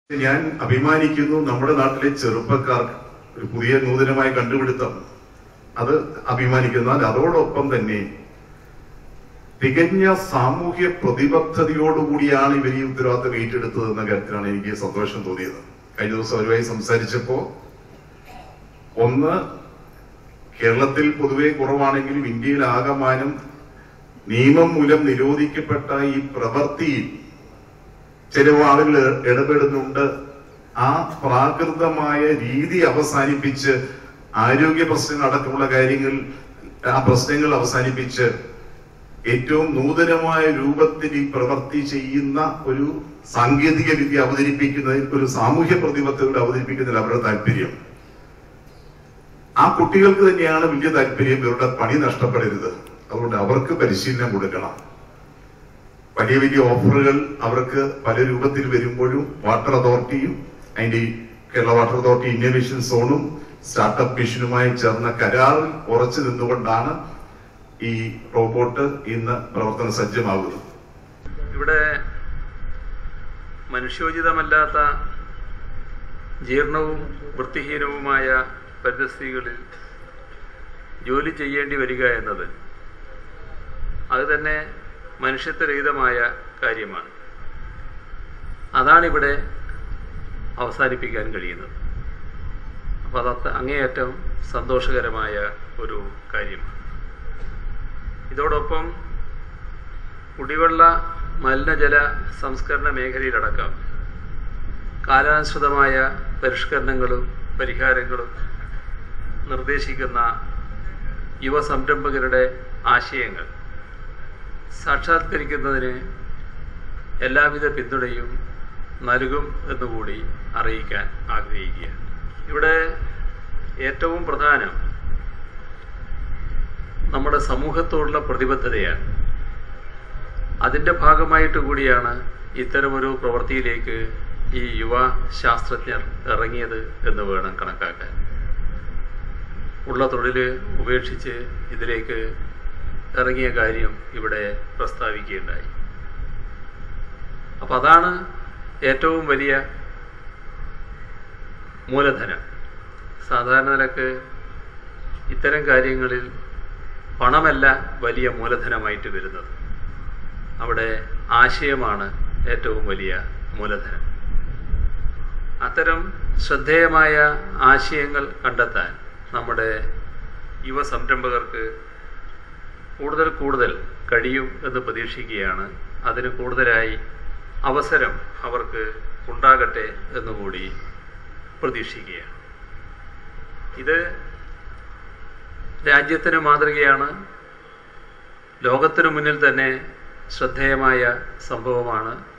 ഞാൻ അഭിമാനിക്കുന്നു നമ്മുടെ നാട്ടിലെ ചെറുപ്പക്കാർക്ക് ഒരു പുതിയ നൂതനമായ കണ്ടുപിടുത്തം അത് അഭിമാനിക്കുന്നാൽ അതോടൊപ്പം തന്നെ തികഞ്ഞ സാമൂഹ്യ പ്രതിബദ്ധതയോടുകൂടിയാണ് ഇവർ ഈ ഉത്തരവാദിത്തം ഏറ്റെടുത്തത് എന്ന കാര്യത്തിലാണ് എനിക്ക് സന്തോഷം തോന്നിയത് കഴിഞ്ഞ ദിവസം അവരുമായി സംസാരിച്ചപ്പോ ഒന്ന് കേരളത്തിൽ പൊതുവെ കുറവാണെങ്കിലും ഇന്ത്യയിൽ ആകമാനം നിയമം മൂലം നിരോധിക്കപ്പെട്ട ഈ പ്രവൃത്തിയിൽ ചില ആളുകൾ ഇടപെടുന്നുണ്ട് ആ പ്രാകൃതമായ രീതി അവസാനിപ്പിച്ച് ആരോഗ്യ പ്രശ്നങ്ങൾ അടക്കമുള്ള കാര്യങ്ങൾ ആ പ്രശ്നങ്ങൾ അവസാനിപ്പിച്ച് ഏറ്റവും നൂതനമായ രൂപത്തിൽ ഈ പ്രവൃത്തി ചെയ്യുന്ന ഒരു സാങ്കേതിക വിദ്യ അവതരിപ്പിക്കുന്നതിൽ ഒരു സാമൂഹ്യ പ്രതിബദ്ധതയുടെ അവതരിപ്പിക്കുന്നതിൽ അവരുടെ താല്പര്യം ആ കുട്ടികൾക്ക് തന്നെയാണ് വലിയ താല്പര്യം ഇവരുടെ പണി നഷ്ടപ്പെടരുത് അതുകൊണ്ട് അവർക്ക് പരിശീലനം കൊടുക്കണം വലിയ വലിയ ഓഫറുകൾ അവർക്ക് പല രൂപത്തിൽ വരുമ്പോഴും വാട്ടർ അതോറിറ്റിയും അതിന്റെ ഈ കേരള വാട്ടർ അതോറിറ്റി ഇന്നോവേഷൻ സോണും സ്റ്റാർട്ടപ്പ് മിഷനുമായി ചേർന്ന കരാറിൽ ഉറച്ചു നിന്നുകൊണ്ടാണ് ഈ റോബോട്ട് ഇന്ന് പ്രവർത്തന സജ്ജമാകുന്നത് ഇവിടെ മനുഷ്യോചിതമല്ലാത്ത ജീർണവും വൃത്തിഹീനവുമായ പരിതസ്ഥിതികളിൽ ജോലി ചെയ്യേണ്ടി വരിക എന്നത് അത് തന്നെ മനുഷ്യത്വരഹിതമായ കാര്യമാണ് അതാണിവിടെ അവസാനിപ്പിക്കാൻ കഴിയുന്നത് അപ്പോൾ അത് അങ്ങേയറ്റം സന്തോഷകരമായ ഒരു കാര്യമാണ് ഇതോടൊപ്പം കുടിവെള്ള മലിനജല സംസ്കരണ മേഖലയിലടക്കം കാലാനുസൃതമായ പരിഷ്കരണങ്ങളും പരിഹാരങ്ങളും നിർദ്ദേശിക്കുന്ന യുവ സംരംഭകരുടെ ആശയങ്ങൾ സാക്ഷാത്കരിക്കുന്നതിന് എല്ലാവിധ പിന്തുണയും നൽകും എന്നുകൂടി അറിയിക്കാൻ ആഗ്രഹിക്കുക ഇവിടെ ഏറ്റവും പ്രധാനം നമ്മുടെ സമൂഹത്തോടുള്ള പ്രതിബദ്ധതയാണ് അതിൻ്റെ ഭാഗമായിട്ട് കൂടിയാണ് ഇത്തരമൊരു പ്രവൃത്തിയിലേക്ക് ഈ യുവ ശാസ്ത്രജ്ഞർ ഇറങ്ങിയത് എന്ന് വേണം കണക്കാക്കാൻ ഉള്ള തൊഴിൽ ഉപേക്ഷിച്ച് ഇതിലേക്ക് ഇറങ്ങിയ കാര്യം ഇവിടെ പ്രസ്താവിക്കുകയുണ്ടായി അപ്പം അതാണ് ഏറ്റവും വലിയ മൂലധനം സാധാരണ നിലക്ക് ഇത്തരം കാര്യങ്ങളിൽ പണമല്ല വലിയ മൂലധനമായിട്ട് വരുന്നത് അവിടെ ആശയമാണ് ഏറ്റവും വലിയ മൂലധനം അത്തരം ശ്രദ്ധേയമായ ആശയങ്ങൾ കണ്ടെത്താൻ നമ്മുടെ യുവ സംരംഭകർക്ക് കൂടുതൽ കൂടുതൽ കഴിയും എന്ന് പ്രതീക്ഷിക്കുകയാണ് അതിന് കൂടുതലായി അവസരം അവർക്ക് ഉണ്ടാകട്ടെ എന്നുകൂടി പ്രതീക്ഷിക്കുകയാണ് ഇത് രാജ്യത്തിന് മാതൃകയാണ് ലോകത്തിനു മുന്നിൽ തന്നെ ശ്രദ്ധേയമായ സംഭവമാണ്